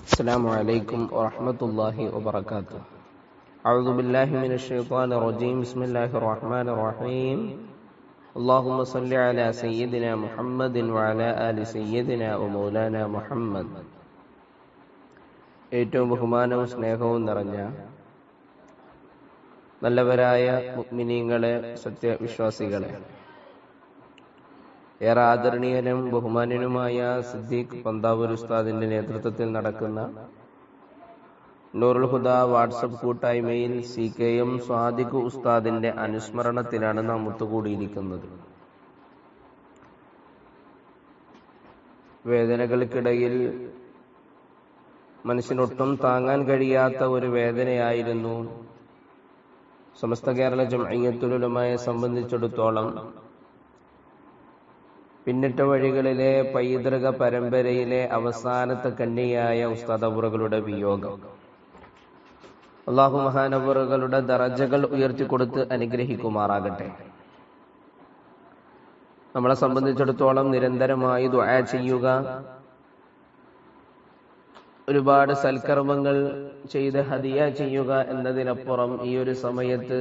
السلام عليكم ورحمة الله وبركاته أعوذ بالله من الشيطان الرجيم بسم الله الرحمن الرحيم اللهم صل على سيدنا محمد وعلى آل سيدنا ومولانا محمد ഏറ്റവും ബഹുമാനവും സ്നേഹവും നിറഞ്ഞ നല്ലവരായ മുഗ്മിനീങ്ങളെ സത്യവിശ്വാസികളെ ഏറെ ആദരണീയനും ബഹുമാന്യനുമായ സിദ്ദീഖ് പന്താവൂർ ഉസ്താദിന്റെ നേതൃത്വത്തിൽ നടക്കുന്ന നൂറുൽ ഹുദ വാട്സപ്പ് കൂട്ടായ്മയിൽ സി കെ എം സ്വാദിഖ് ഉസ്താദിന്റെ അനുസ്മരണത്തിലാണ് നാം ഒത്തുകൂടിയിരിക്കുന്നത് വേദനകൾക്കിടയിൽ മനുഷ്യനൊട്ടും താങ്ങാൻ കഴിയാത്ത ഒരു വേദനയായിരുന്നു സമസ്ത കേരള ജമയത്തുലുലമയെ സംബന്ധിച്ചിടത്തോളം പിന്നിട്ട വഴികളിലെ പൈതൃക പരമ്പരയിലെ അവസാനത്തെ കന്യയായ ഉസ്താദബുറകളുടെ വിയോഗം അള്ളാഹു മഹാനബുറകളുടെ ദറജകൾ ഉയർത്തിക്കൊടുത്ത് അനുഗ്രഹിക്കുമാറാകട്ടെ നമ്മളെ സംബന്ധിച്ചിടത്തോളം നിരന്തരമായി ദുആ ചെയ്യുക ഒരുപാട് സൽക്കർമ്മങ്ങൾ ചെയ്ത് ഹദിയ ചെയ്യുക എന്നതിനപ്പുറം ഈ ഒരു സമയത്ത്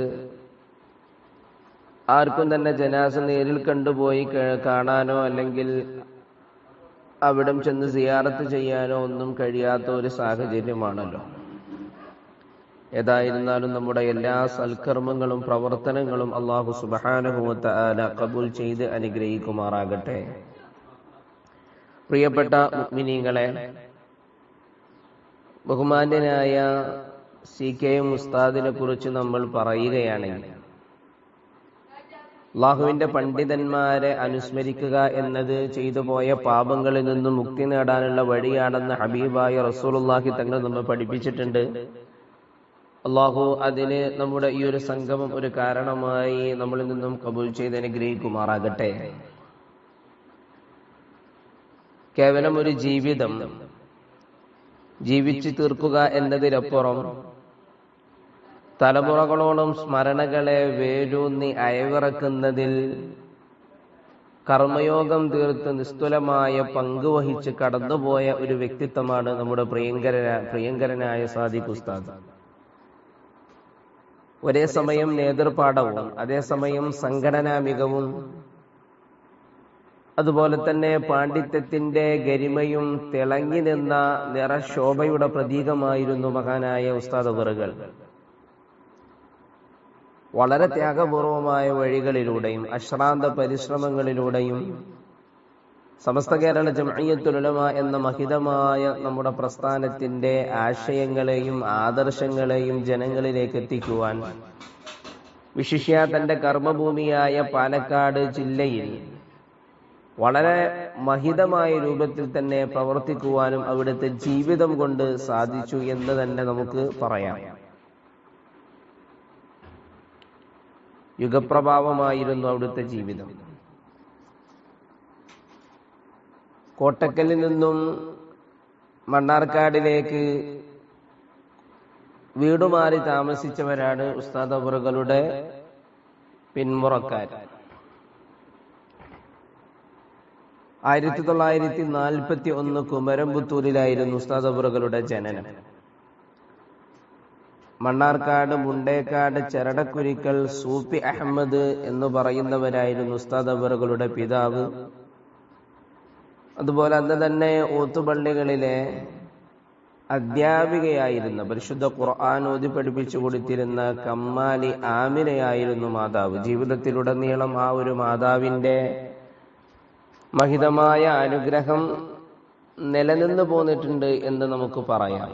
ആർക്കും തന്നെ ജനാസ നേരിൽ കണ്ടുപോയി കാണാനോ അല്ലെങ്കിൽ അവിടം ചെന്ന് സിയാറത്ത് ചെയ്യാനോ ഒന്നും കഴിയാത്ത ഒരു സാഹചര്യമാണല്ലോ ഏതായിരുന്നാലും നമ്മുടെ എല്ലാ സൽക്കർമ്മങ്ങളും പ്രവർത്തനങ്ങളും അള്ളാഹു സുബാനുഭവത്ത ആല കബൂൽ ചെയ്ത് അനുഗ്രഹിക്കുമാറാകട്ടെ പ്രിയപ്പെട്ട മുഗ്മിനീങ്ങളെ ബഹുമാന്യനായ സി കെ മുസ്താദിനെ കുറിച്ച് നമ്മൾ പറയുകയാണെങ്കിൽ അള്ളാഹുവിന്റെ പണ്ഡിതന്മാരെ അനുസ്മരിക്കുക എന്നത് ചെയ്തു പോയ പാപങ്ങളിൽ നിന്നും മുക്തി നേടാനുള്ള വഴിയാണെന്ന് ഹബീബായ റസൂലുള്ളാഹി തങ്ങൾ നമ്മൾ പഠിപ്പിച്ചിട്ടുണ്ട് അള്ളാഹു അതിന് നമ്മുടെ ഈ ഒരു സംഗമം ഒരു കാരണമായി നമ്മളിൽ നിന്നും കബൂൽ ചെയ്ത് അനുഗ്രഹിക്കുമാറാകട്ടെ കേവലം ഒരു ജീവിതം ജീവിച്ചു തീർക്കുക എന്നതിനപ്പുറം തലമുറകളോളം സ്മരണകളെ വേരൂന്നി അയവിറക്കുന്നതിൽ കർമ്മയോഗം തീർത്ത് നിസ്തുലമായ പങ്കുവഹിച്ച് കടന്നുപോയ ഒരു വ്യക്തിത്വമാണ് നമ്മുടെ പ്രിയങ്കര പ്രിയങ്കരനായ സാദിഖ് ഉസ്താദ് ഒരേ സമയം നേതൃപാഠവും അതേസമയം സംഘടനാ മികവും അതുപോലെ തന്നെ പാണ്ഡിത്യത്തിന്റെ ഗരിമയും തിളങ്ങി നിന്ന നിറശോഭയുടെ പ്രതീകമായിരുന്നു മഹാനായ ഉസ്താദ് അവറുകൾ വളരെ ത്യാഗപൂർവമായ വഴികളിലൂടെയും അശ്രാന്ത പരിശ്രമങ്ങളിലൂടെയും സമസ്ത കേരള ജമയത്തുലമ എന്ന മഹിതമായ നമ്മുടെ പ്രസ്ഥാനത്തിന്റെ ആശയങ്ങളെയും ആദർശങ്ങളെയും ജനങ്ങളിലേക്ക് എത്തിക്കുവാൻ വിശിഷ്യ തന്റെ കർമ്മഭൂമിയായ പാലക്കാട് ജില്ലയിൽ വളരെ മഹിതമായ രൂപത്തിൽ തന്നെ പ്രവർത്തിക്കുവാനും അവിടുത്തെ ജീവിതം കൊണ്ട് സാധിച്ചു എന്ന് തന്നെ നമുക്ക് പറയാം യുഗപ്രഭാവമായിരുന്നു അവിടുത്തെ ജീവിതം കോട്ടക്കലിൽ നിന്നും മണ്ണാർക്കാടിലേക്ക് വീടുമാറി താമസിച്ചവരാണ് ഉസ്താദ് അവറുകളുടെ പിന്മുറക്കാർ ആയിരത്തി തൊള്ളായിരത്തി നാൽപ്പത്തി ഒന്ന് കുമരംപുത്തൂരിലായിരുന്നു ഉസ്താദ് അവറുകളുടെ ജനനം മണ്ണാർക്കാട് മുണ്ടേക്കാട് ചെരടക്കുരിക്കൽ സൂപ്പി അഹമ്മദ് എന്ന് പറയുന്നവരായിരുന്നു ഉസ്താദ് അവറുകളുടെ പിതാവ് അതുപോലെ അന്ന് തന്നെ ഊത്തുപള്ളികളിലെ അധ്യാപികയായിരുന്ന പരിശുദ്ധ ഖുർആൻ ഓതി പഠിപ്പിച്ചു കൊടുത്തിരുന്ന കമ്മാലി ആമിനയായിരുന്നു മാതാവ് ജീവിതത്തിലുടനീളം ആ ഒരു മാതാവിന്റെ മഹിതമായ അനുഗ്രഹം നിലനിന്നു പോന്നിട്ടുണ്ട് എന്ന് നമുക്ക് പറയാം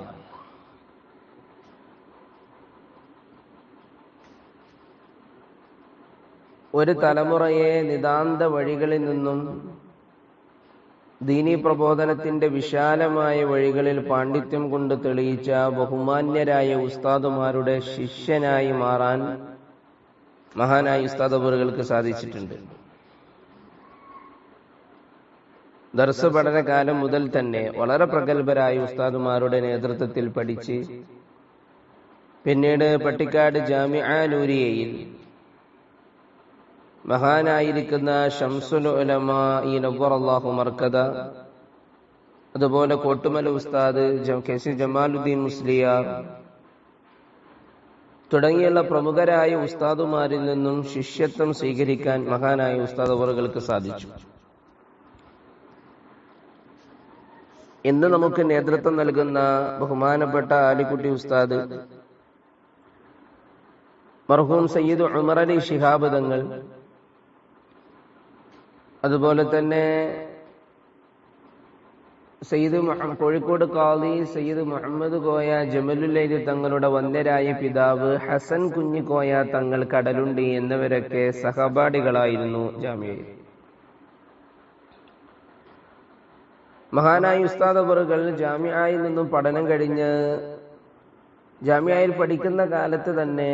ഒരു തലമുറയെ നിതാന്ത വഴികളിൽ നിന്നും ദീനി പ്രബോധനത്തിന്റെ വിശാലമായ വഴികളിൽ പാണ്ഡിത്യം കൊണ്ട് തെളിയിച്ച ബഹുമാന്യരായ ഉസ്താദുമാരുടെ ശിഷ്യനായി മാറാൻ മഹാനായ ഉസ്താദബറുകൾക്ക് സാധിച്ചിട്ടുണ്ട് ദർശ പഠനകാലം മുതൽ തന്നെ വളരെ പ്രഗത്ഭരായ ഉസ്താദുമാരുടെ നേതൃത്വത്തിൽ പഠിച്ച് പിന്നീട് പട്ടിക്കാട് ജാമിഅ നൂരിയയിൽ മഹാനായിരിക്കുന്ന ഷംസുൽ ഉലമ ഈ നവ്വറല്ലാഹു മർക്കദ അതുപോലെ കോട്ടുമല ഉസ്താദ് ജ- കെ സി ജമാലുദ്ദീൻ മുസ്ലിയാർ തുടങ്ങിയുള്ള പ്രമുഖരായ ഉസ്താദുമാരിൽ നിന്നും ശിഷ്യത്വം സ്വീകരിക്കാൻ മഹാനായ ഉസ്താദ് അവറുകൾക്ക് സാധിച്ചു ഇന്ന് നമുക്ക് നേതൃത്വം നൽകുന്ന ബഹുമാനപ്പെട്ട ആലിക്കുട്ടി ഉസ്താദ് മർഹൂം സയ്യിദ് ഉമർ അലി ശിഹാബ് തങ്ങൾ അതുപോലെ തന്നെ സയ്യിദ് മുഹ- കോഴിക്കോട് കാളി സയ്യിദ് മുഹമ്മദ് കോയ ജമലുല്ലൈലി തങ്ങളുടെ വന്യരായ പിതാവ് ഹസൻ കുഞ്ഞിക്കോയ തങ്ങൾ കടലുണ്ടി എന്നിവരൊക്കെ സഹപാഠികളായിരുന്നു ജാമ്യയിൽ മഹാനായ ഉസ്താദ് അവറുകൾ ജാമ്യയിൽ നിന്നും പഠനം കഴിഞ്ഞ് ജാമ്യയിൽ പഠിക്കുന്ന കാലത്ത് തന്നെ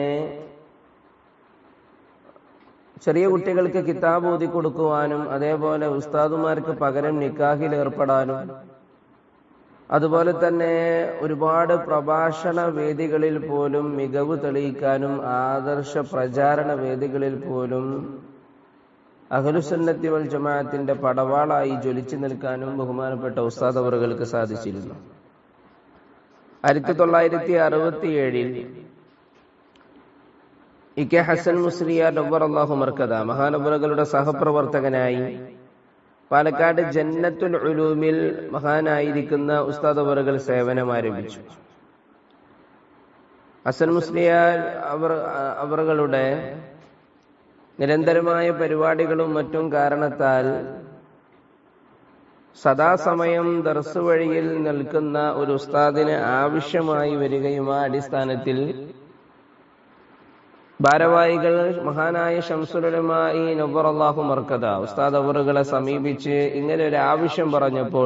ചെറിയ കുട്ടികൾക്ക് കിതാബ് ഓതി കൊടുക്കുവാനും അതേപോലെ ഉസ്താദുമാർക്ക് പകരം നിക്കാഹിൽ ഏർപ്പെടാനും അതുപോലെ തന്നെ ഒരുപാട് പ്രഭാഷണ വേദികളിൽ പോലും മികവ് തെളിയിക്കാനും ആദർശ പ്രചാരണ വേദികളിൽ പോലും അഹലുസന്നത്തി വൽ ജമാഅത്തിന്റെ പടവാളായി ജ്വലിച്ചു നിൽക്കാനും ബഹുമാനപ്പെട്ട ഉസ്താദ് അവറുകൾക്ക് സാധിച്ചിരുന്നു ആയിരത്തി തൊള്ളായിരത്തി അറുപത്തിയേഴിൽ ഇ കെ ഹസൻ മുസ്ലിയാർ നബ്ബർ അള്ളാഹു മർക്കദ മഹാനബുറകളുടെ സഹപ്രവർത്തകനായി പാലക്കാട് ജന്നത്തുൽ ഉലൂമിൽ മഹാനായിരിക്കുന്ന ഉസ്താദ് അവറുകൾ സേവനം ആരംഭിച്ചു ഹസൻ മുസ്ലിയാർ അവർ അവറുകളുടെ നിരന്തരമായ പരിപാടികളും മറ്റും കാരണത്താൽ സദാസമയം ദർസ് വഴിയിൽ നിൽക്കുന്ന ഒരു ഉസ്താദിന് ആവശ്യമായി വരികയും ആ അടിസ്ഥാനത്തിൽ ഭാരവാഹികൾ മഹാനായ ഷംസുലമായി നബ്ബർ അള്ളാഹു മർക്കത ഉസ്താദ് അവറുകളെ സമീപിച്ച് ഇങ്ങനെ ഒരു ആവശ്യം പറഞ്ഞപ്പോൾ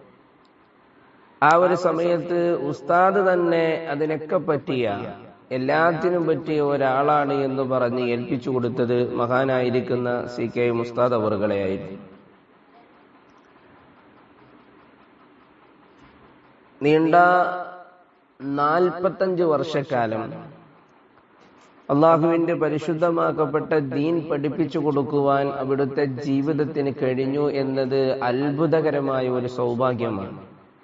ആ ഒരു സമയത്ത് ഉസ്താദ് തന്നെ അതിനൊക്കെ പറ്റിയ എല്ലാത്തിനും പറ്റിയ ഒരാളാണ് എന്ന് പറഞ്ഞ് ഏൽപ്പിച്ചു കൊടുത്തത് മഹാനായിരിക്കുന്ന സി കെ മുസ്താദ് അവറുകളെയായിരുന്നു നീണ്ട നാൽപ്പത്തഞ്ച് വർഷക്കാലം അള്ളാഹുവിന്റെ പരിശുദ്ധമാക്കപ്പെട്ട ദീൻ പഠിപ്പിച്ചു കൊടുക്കുവാൻ അവിടുത്തെ ജീവിതത്തിന് കഴിഞ്ഞു എന്നത് അത്ഭുതകരമായ ഒരു സൗഭാഗ്യമാണ്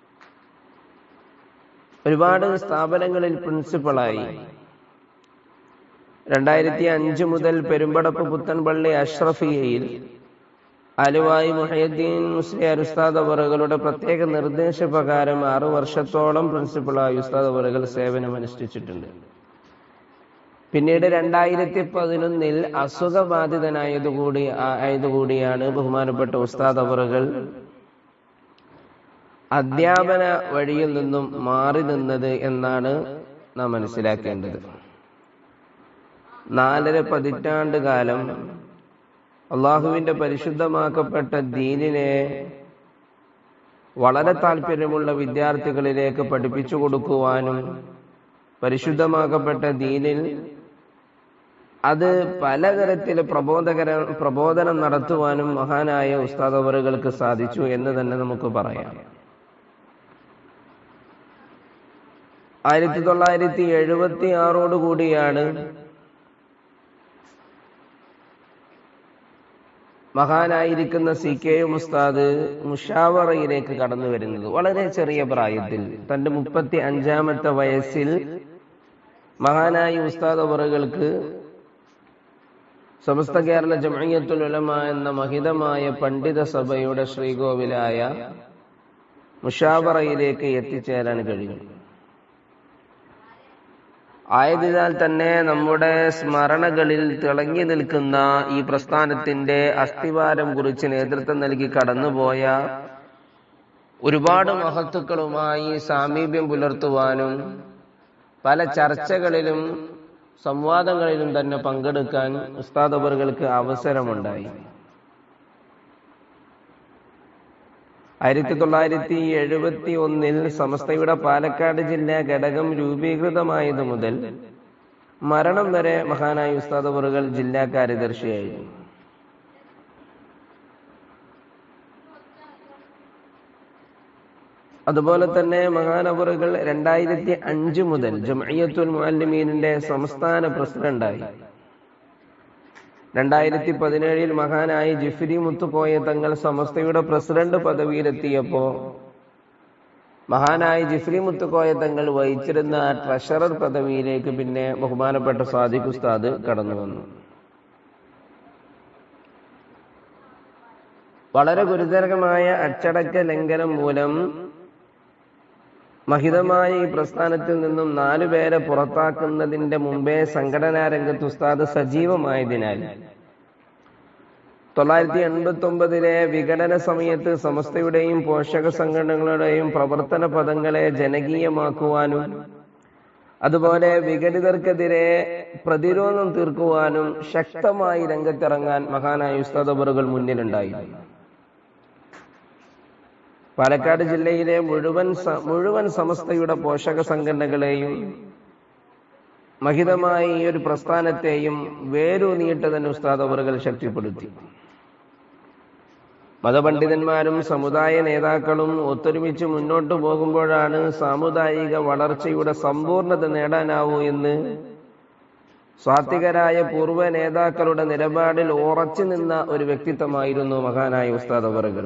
ഒരുപാട് സ്ഥാപനങ്ങളിൽ പ്രിൻസിപ്പളായി രണ്ടായിരത്തി അഞ്ച് മുതൽ പെരുമ്പടപ്പ് പുത്തൻപള്ളി അഷ്റഫിയയിൽ ആലുവായി മുഹയ്യദ്ദീൻ മുസ്ലിയാർ ഉസ്താദ് അവറുകളുടെ പ്രത്യേക നിർദ്ദേശപ്രകാരം ആറു വർഷത്തോളം പ്രിൻസിപ്പളായി ഉസ്താദ് അവറുകൾ സേവനം അനുഷ്ഠിച്ചിട്ടുണ്ട് പിന്നീട് രണ്ടായിരത്തി പതിനൊന്നിൽ അസുഖബാധിതനായതുകൂടി ആയതുകൂടിയാണ് ബഹുമാനപ്പെട്ട ഉസ്താദ് അവറുകൾ അധ്യാപന വഴിയിൽ നിന്നും മാറി നിന്നത് എന്നാണ് നാം മനസ്സിലാക്കേണ്ടത് നാലര പതിറ്റാണ്ട് കാലം അള്ളാഹുവിന്റെ പരിശുദ്ധമാക്കപ്പെട്ട ദീനിനെ വളരെ താല്പര്യമുള്ള വിദ്യാർത്ഥികളിലേക്ക് പഠിപ്പിച്ചു കൊടുക്കുവാനും പരിശുദ്ധമാക്കപ്പെട്ട ദീനിൽ അത് പലതരത്തിൽ പ്രബോധകര പ്രബോധനം നടത്തുവാനും മഹാനായ ഉസ്താദ് അവറുകൾക്ക് സാധിച്ചു എന്ന് തന്നെ നമുക്ക് പറയാം ആയിരത്തി തൊള്ളായിരത്തി എഴുപത്തി ആറോട് കൂടിയാണ് മഹാനായിരിക്കുന്ന സി കെ ഉസ്താദ് മുഷാവറയിലേക്ക് കടന്നു വരുന്നത് വളരെ ചെറിയ പ്രായത്തിൽ തന്റെ മുപ്പത്തി അഞ്ചാമത്തെ വയസ്സിൽ മഹാനായ ഉസ്താദ് അവറുകൾക്ക് സമസ്ത കേരള ജമയത്തുൽ ഉലമ എന്ന മഹിതമായ പണ്ഡിത സഭയുടെ ശ്രീകോവിലായ മുഷാവറയിലേക്ക് എത്തിച്ചേരാൻ കഴിഞ്ഞു ആയതിനാൽ തന്നെ നമ്മുടെ സ്മരണകളിൽ തിളങ്ങി നിൽക്കുന്ന ഈ പ്രസ്ഥാനത്തിന്റെ അസ്ഥിവാരം കുറിച്ച് നേതൃത്വം നൽകി കടന്നുപോയ ഒരുപാട് മഹത്തുക്കളുമായി സാമീപ്യം പുലർത്തുവാനും പല ചർച്ചകളിലും സംവാദങ്ങളിലും തന്നെ പങ്കെടുക്കാൻ ഉസ്താദ് അവറുകൾക്ക് അവസരമുണ്ടായി ആയിരത്തി തൊള്ളായിരത്തി എഴുപത്തി ഒന്നിൽ സമസ്തയുടെ പാലക്കാട് ജില്ലാ ഘടകം രൂപീകൃതമായത് മുതൽ മരണം വരെ മഹാനായ ഉസ്താദ് അവറുകൾ ജില്ലാ കാര്യദർശിയായിരുന്നു അതുപോലെ തന്നെ മഹാനവറുകൾ രണ്ടായിരത്തി അഞ്ച് മുതൽ ജമയത്തുൽ മുഅല്ലിമീനിന്റെ സംസ്ഥാന പ്രസിഡന്റായി രണ്ടായിരത്തി പതിനേഴിൽ മഹാനായ ജിഫ്രി മുത്തുക്കോയ തങ്ങൾ സമസ്തയുടെ പ്രസിഡന്റ് പദവിയിലെത്തിയപ്പോ മഹാനായ ജിഫ്രി മുത്തുക്കോയ തങ്ങൾ വഹിച്ചിരുന്ന ട്രഷറർ പദവിയിലേക്ക് പിന്നെ ബഹുമാനപ്പെട്ട സാദിഖ് ഉസ്താദ് കടന്നു വന്നു വളരെ ഗുരുതരമായ അച്ചടക്ക ലംഘനം മൂലം മഹിതമായ ഈ പ്രസ്ഥാനത്തിൽ നിന്നും നാലുപേരെ പുറത്താക്കുന്നതിന്റെ മുമ്പേ സംഘടനാ രംഗത്ത് ഉസ്താദ് സജീവമായതിനാൽ തൊള്ളായിരത്തി എൺപത്തി ഒമ്പതിലെ വിഘടന സമയത്ത് സമസ്തയുടെയും പോഷക സംഘടനകളുടെയും പ്രവർത്തന പദങ്ങളെ ജനകീയമാക്കുവാനും അതുപോലെ വിഘടിതർക്കെതിരെ പ്രതിരോധം തീർക്കുവാനും ശക്തമായി രംഗത്തിറങ്ങാൻ മഹാനായ ഉസ്താദ് അവറുകൾ മുന്നിലുണ്ടായിരുന്നു പാലക്കാട് ജില്ലയിലെ മുഴുവൻ മുഴുവൻ സമസ്തയുടെ പോഷക സംഘടനകളെയും മഹിതമായ ഈ ഒരു പ്രസ്ഥാനത്തെയും വേരൂന്നിയിട്ട് തന്നെ ഉസ്താദ് അവറുകൾ ശക്തിപ്പെടുത്തി മതപണ്ഡിതന്മാരും സമുദായ നേതാക്കളും ഒത്തൊരുമിച്ച് മുന്നോട്ട് പോകുമ്പോഴാണ് സാമുദായിക വളർച്ചയുടെ സമ്പൂർണത നേടാനാവൂ എന്ന് സ്വാത്വികരായ പൂർവ്വ നേതാക്കളുടെ നിലപാടിൽ ഉറച്ചു നിന്ന ഒരു വ്യക്തിത്വമായിരുന്നു മഹാനായ ഉസ്താദ് അവറുകൾ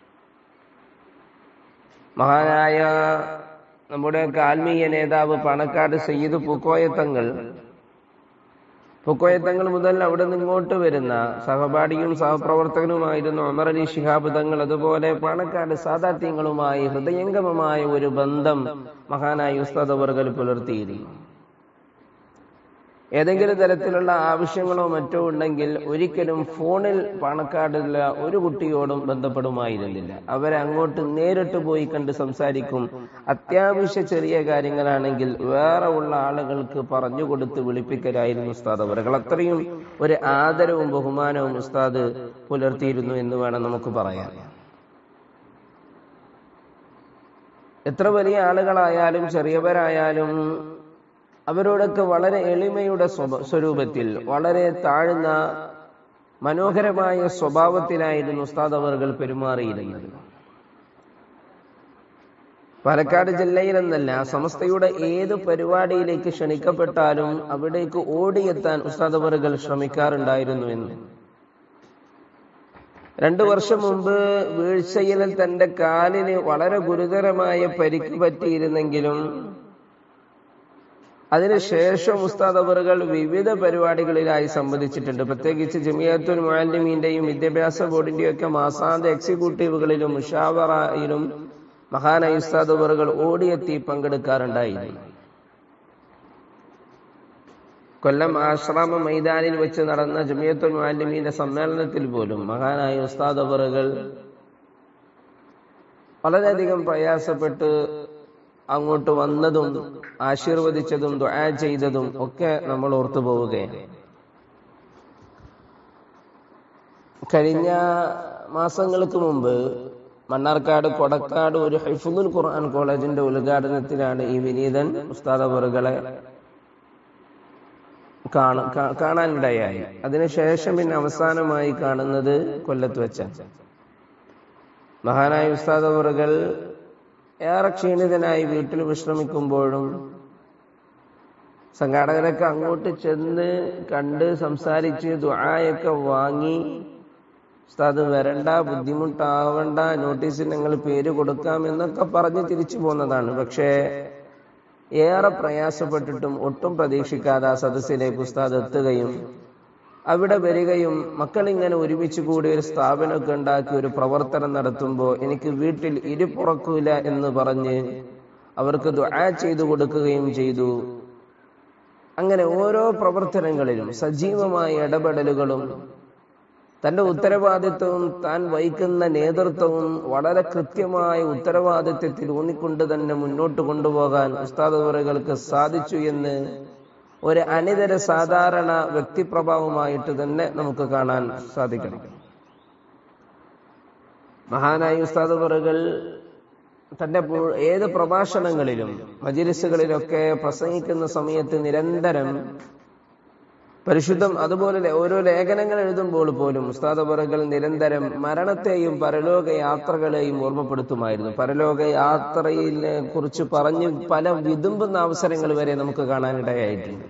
മഹാനായ നമ്മുടെ ആത്മീയ നേതാവ് പണക്കാട് സയ്യിദ് പൂക്കോയത്തങ്ങൾ പൂക്കോയത്തങ്ങൾ മുതൽ അവിടെ നിന്നിങ്ങോട്ട് വരുന്ന സഹപാഠിയും സഹപ്രവർത്തകനുമായിരുന്നു അമർ അലി ശിഹാബ് തങ്ങൾ അതുപോലെ പാണക്കാട് സാദാത്യങ്ങളുമായി ഹൃദയംഗമമായ ഒരു ബന്ധം മഹാനായ ഉസ്താദ് അവർകൾ പുലർത്തിയിരുന്നു ഏതെങ്കിലും തരത്തിലുള്ള ആവശ്യങ്ങളോ മറ്റോ ഉണ്ടെങ്കിൽ ഒരിക്കലും ഫോണിൽ പാണക്കാടുള്ള ഒരു കുട്ടിയോടും ബന്ധപ്പെടുമായിരുന്നില്ല അവരെ അങ്ങോട്ട് നേരിട്ട് പോയി കണ്ട് സംസാരിക്കും അത്യാവശ്യ ചെറിയ കാര്യങ്ങളാണെങ്കിൽ വേറെ ഉള്ള ആളുകൾക്ക് പറഞ്ഞു കൊടുത്ത് വിളിപ്പിക്കലായിരുന്നു ഉസ്താദ് അവர்கள் അത്രയും ഒരു ആദരവും ബഹുമാനവും ഉസ്താദ് പുലർത്തിയിരുന്നു എന്ന് വേണം നമുക്ക് പറയാൻ എത്ര വലിയ ആളുകളായാലും ചെറിയവരായാലും അവരോടൊക്കെ വളരെ എളിമയുടെ സ്വരൂപത്തിൽ വളരെ താഴ്ന്ന മനോഹരമായ സ്വഭാവത്തിലായിരുന്നു ഉസ്താദ് അവർകൾ പെരുമാറിയിരുന്നത് പാലക്കാട് ജില്ലയിൽ എന്നല്ല സമസ്തയുടെ ഏത് പരിപാടിയിലേക്ക് ക്ഷണിക്കപ്പെട്ടാലും അവിടേക്ക് ഓടിയെത്താൻ ഉസ്താദ് അവർകൾ ശ്രമിക്കാറുണ്ടായിരുന്നു എന്ന് രണ്ടു വർഷം മുമ്പ് വീഴ്ചയിൽ തന്റെ കാലിന് വളരെ ഗുരുതരമായ പരിക്ക് പറ്റിയിരുന്നെങ്കിലും അതിനുശേഷം ഉസ്താദ് അവറുകൾ വിവിധ പരിപാടികളിലായി സംബന്ധിച്ചിട്ടുണ്ട് പ്രത്യേകിച്ച് ജമിയത്തുൽ മുഅല്ലിമീന്റെയും വിദ്യാഭ്യാസ ബോർഡിന്റെയും ഒക്കെ മാസാന്ത എക്സിക്യൂട്ടീവുകളിലും മുഷാവറയിലും മഹാനായ ഉസ്താദ് അവറുകൾ ഓടിയെത്തി പങ്കെടുക്കാറുണ്ടായിരുന്നു കൊല്ലം ആശ്രാമ മൈതാനിൽ വെച്ച് നടന്ന ജമിയത്തുൽ മുഅല്ലിമീന്റെ സമ്മേളനത്തിൽ പോലും മഹാനായ ഉസ്താദ് അവറുകൾ വളരെയധികം പ്രയാസപ്പെട്ട് അങ്ങോട്ട് വന്നതും ആശീർവദിച്ചതും ദുആ ചെയ്തതും ഒക്കെ നമ്മൾ ഓർത്തു പോവുകയാണ് കഴിഞ്ഞ മാസങ്ങൾക്ക് മുമ്പ് മണ്ണാർക്കാട് കൊടക്കാട് ഒരു ഹൈഫുൽ ഖുർആൻ കോളേജിന്റെ ഉദ്ഘാടനത്തിലാണ് ഈ വിനീതൻ ഉസ്താദ് അവറുകളെ കാണാനിടയായി അതിനുശേഷം പിന്നെ അവസാനമായി കാണുന്നത് കൊല്ലത്ത് വെച്ച മഹാനായ ഉസ്താദ് അവറുകൾ ഏറെ ക്ഷീണിതനായി വീട്ടിൽ വിശ്രമിക്കുമ്പോഴും സംഘാടകരൊക്കെ അങ്ങോട്ട് ചെന്ന് കണ്ട് സംസാരിച്ച് ദുആയൊക്കെ വാങ്ങി ഉസ്താദ് വരണ്ട ബുദ്ധിമുട്ടാവണ്ട നോട്ടീസിൽ ഞങ്ങൾ പേര് കൊടുക്കാം എന്നൊക്കെ പറഞ്ഞ് തിരിച്ചു പോന്നതാണ് പക്ഷേ ഏറെ പ്രയാസപ്പെട്ടിട്ടും ഒട്ടും പ്രതീക്ഷിക്കാതെ ആ സദസ്സിലേക്ക് ഉസ്താദ് എത്തുകയും അവിടെ വരികയും മക്കൾ ഇങ്ങനെ ഒരുമിച്ച് കൂടി ഒരു സ്ഥാപനമൊക്കെ ഉണ്ടാക്കി ഒരു പ്രവർത്തനം നടത്തുമ്പോൾ എനിക്ക് വീട്ടിൽ ഇരുപ്പുറക്കൂല എന്ന് പറഞ്ഞ് അവർക്ക് ദുആ ചെയ്തു കൊടുക്കുകയും ചെയ്തു അങ്ങനെ ഓരോ പ്രവർത്തനങ്ങളിലും സജീവമായ ഇടപെടലുകളും തന്റെ ഉത്തരവാദിത്വവും താൻ വഹിക്കുന്ന നേതൃത്വവും വളരെ കൃത്യമായ ഉത്തരവാദിത്വത്തിൽ ഊന്നിക്കൊണ്ട് തന്നെ മുന്നോട്ട് കൊണ്ടുപോകാൻ ഉസ്താദവറുകൾക്ക് സാധിച്ചു എന്ന് ഒരു അനിതര സാധാരണ വ്യക്തിപ്രഭാവമായിട്ട് തന്നെ നമുക്ക് കാണാൻ സാധിക്കണം മഹാനായ ഉസ്താദവറുകൾ തന്റെ ഏത് പ്രഭാഷണങ്ങളിലും മജിലിസുകളിലൊക്കെ പ്രസംഗിക്കുന്ന സമയത്ത് നിരന്തരം പരിശുദ്ധം അതുപോലെ ഓരോ ലേഖനങ്ങൾ എഴുതുമ്പോൾ പോലും ഉസ്താദബറുകൾ നിരന്തരം മരണത്തെയും പരലോക യാത്രകളെയും ഓർമ്മപ്പെടുത്തുമായിരുന്നു പരലോക യാത്രയെ കുറിച്ച് പറഞ്ഞ് പല വിതുമ്പുന്ന അവസരങ്ങൾ വരെ നമുക്ക് കാണാനിടയായിട്ടുണ്ട്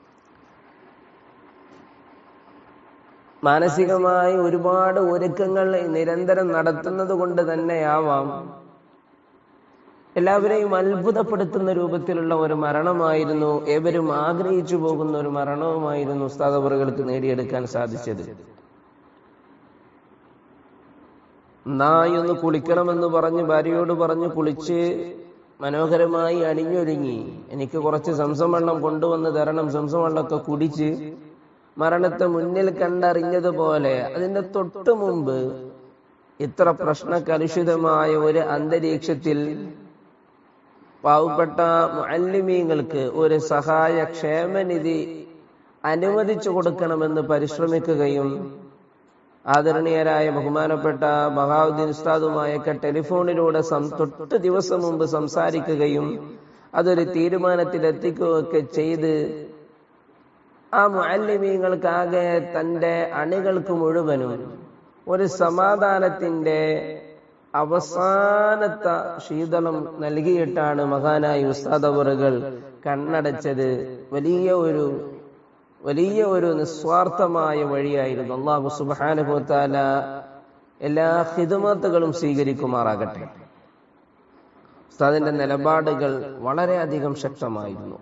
മാനസികമായി ഒരുപാട് ഒരുക്കങ്ങൾ നിരന്തരം നടത്തുന്നത് കൊണ്ട് തന്നെയാവാം എല്ലാവരെയും അത്ഭുതപ്പെടുത്തുന്ന രൂപത്തിലുള്ള ഒരു മരണമായിരുന്നു ഏവരും ആഗ്രഹിച്ചു പോകുന്ന ഒരു മരണവുമായിരുന്നു ഉസ്താദ് അവറുകൾക്ക് നേടിയെടുക്കാൻ സാധിച്ചത് നായി ഒന്ന് കുളിക്കണമെന്ന് പറഞ്ഞ് ഭാര്യയോട് പറഞ്ഞ് കുളിച്ച് മനോഹരമായി അണിഞ്ഞൊരുങ്ങി എനിക്ക് കുറച്ച് സംസം വെള്ളം കൊണ്ടുവന്ന് തരണം സംസം വെള്ളമൊക്കെ കുടിച്ച് മരണത്തെ മുന്നിൽ കണ്ടറിഞ്ഞതുപോലെ അതിന്റെ തൊട്ടു മുമ്പ് ഇത്ര പ്രശ്നകലുഷിതമായ ഒരു അന്തരീക്ഷത്തിൽ പാവപ്പെട്ട മുഅല്ലിമീങ്ങൾക്ക് ഒരു സഹായ ക്ഷേമനിധി അനുവദിച്ചു കൊടുക്കണമെന്ന് പരിശ്രമിക്കുകയും ആദരണീയരായ ബഹുമാനപ്പെട്ട ബഹാവുദ്ദീൻ ഉസ്താദുമായൊക്കെ ടെലിഫോണിലൂടെ തൊട്ട് ദിവസം മുമ്പ് സംസാരിക്കുകയും അതൊരു തീരുമാനത്തിലെത്തിക്കുകയൊക്കെ ചെയ്ത് ആ മുഅല്ലിമീങ്ങൾക്കാകെ തന്റെ അണികൾക്ക് മുഴുവനും ഒരു സമാധാനത്തിന്റെ അവസാനത്തെ ശീതളം നൽകിയിട്ടാണ് മഹാനായ ഉസ്താദവറുകൾ കണ്ണടച്ചത് വലിയ ഒരു വലിയ ഒരു നിസ്വാർത്ഥമായ വഴിയായിരുന്നു അള്ളാഹു സുബാനുഭവത്താല എല്ലാ ഹിദമത്തുകളും സ്വീകരിക്കുമാറാകട്ടെ ഉസ്താദിന്റെ നിലപാടുകൾ വളരെയധികം ശക്തമായിരുന്നു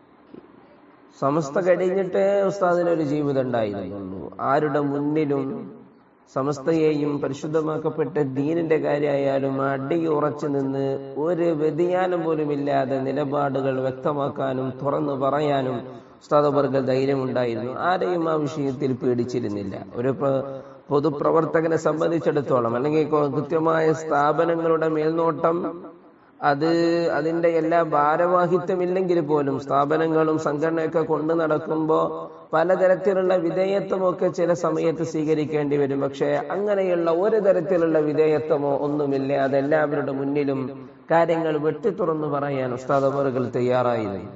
സമസ്ത കഴിഞ്ഞിട്ട് ഉസ്താദിനൊരു ജീവിതം ഉണ്ടായിരുന്നുള്ളൂ ആരുടെ മുന്നിലും സമസ്തയെയും പരിശുദ്ധമാക്കപ്പെട്ട ദീനിന്റെ കാര്യമായാലും അടി ഉറച്ചു നിന്ന് ഒരു വ്യതിയാനം പോലും ഇല്ലാതെ നിലപാടുകൾ വ്യക്തമാക്കാനും തുറന്നു പറയാനും ഉസ്താദവർഗ ധൈര്യമുണ്ടായിരുന്നു ആരെയും ആ വിഷയത്തിൽ പേടിച്ചിരുന്നില്ല ഒരു പൊതുപ്രവർത്തകനെ സംബന്ധിച്ചിടത്തോളം അല്ലെങ്കിൽ കൃത്യമായ സ്ഥാപനങ്ങളുടെ മേൽനോട്ടം അത് അതിന്റെ എല്ലാ ഭാരവാഹിത്വമില്ലെങ്കിൽ പോലും സ്ഥാപനങ്ങളും സംഘടനയൊക്കെ കൊണ്ടു നടക്കുമ്പോൾ പലതരത്തിലുള്ള വിധേയത്വമൊക്കെ ചില സമയത്ത് സ്വീകരിക്കേണ്ടി വരും പക്ഷെ അങ്ങനെയുള്ള ഒരു തരത്തിലുള്ള വിധേയത്വമോ ഒന്നുമില്ല അതെല്ലാവരുടെ മുന്നിലും കാര്യങ്ങൾ വെട്ടിത്തുറന്നു പറയാൻ ഉസ്താദവറുകൾ തയ്യാറായിരുന്നു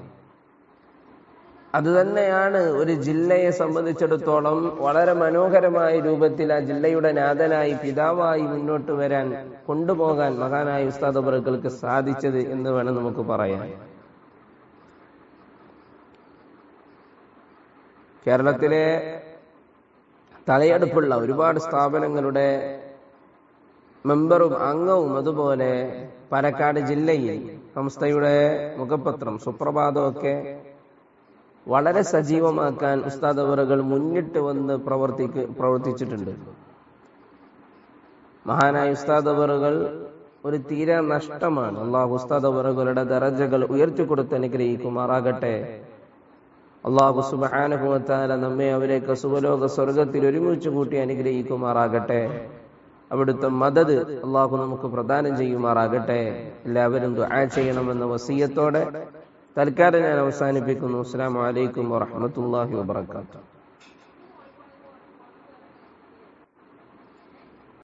അത് തന്നെയാണ് ഒരു ജില്ലയെ സംബന്ധിച്ചിടത്തോളം വളരെ മനോഹരമായ രൂപത്തിൽ ആ ജില്ലയുടെ നാഥനായി പിതാവായി മുന്നോട്ട് വരാൻ കൊണ്ടുപോകാൻ മഹാനായ ഉസ്താദബറുകൾക്ക് സാധിച്ചത് എന്ന് വേണം നമുക്ക് പറയാൻ കേരളത്തിലെ തലയെടുപ്പുള്ള ഒരുപാട് സ്ഥാപനങ്ങളുടെ മെമ്പറും അംഗവും അതുപോലെ പാലക്കാട് ജില്ലയിൽ സംസ്ഥയുടെ മുഖപത്രം സുപ്രഭാതമൊക്കെ വളരെ സജീവമാക്കാൻ ഉസ്താദവറുകൾ മുന്നിട്ട് വന്ന് പ്രവർത്തിക്ക് പ്രവർത്തിച്ചിട്ടുണ്ട് മഹാനായ ഉസ്താദവറുകൾ ഒരു തീരെ നഷ്ടമാണ് അള്ളാഹു ഉസ്താദവറുകളുടെ ദറജകൾ ഉയർത്തിക്കൊടുത്ത് അനുഗ്രഹിക്കുമാറാകട്ടെ അള്ളാഹു സുബാനുഭവത്താല നമ്മെ അവരെയൊക്കെ സുഖലോക സ്വർഗത്തിൽ ഒരുമിച്ച് കൂട്ടി അനുഗ്രഹിക്കുമാറാകട്ടെ അവിടുത്തെ മദത് അള്ളാഹു നമുക്ക് പ്രദാനം ചെയ്യുമാറാകട്ടെ എല്ലാവരും ദുആ ചെയ്യണമെന്ന വസീയത്തോടെ തൽക്കാലം ഞാൻ അവസാനിപ്പിക്കുന്നു അസ്സാം വലൈക്കും വാഹമത്തല്ലാഹി വാബർക്കാത്തു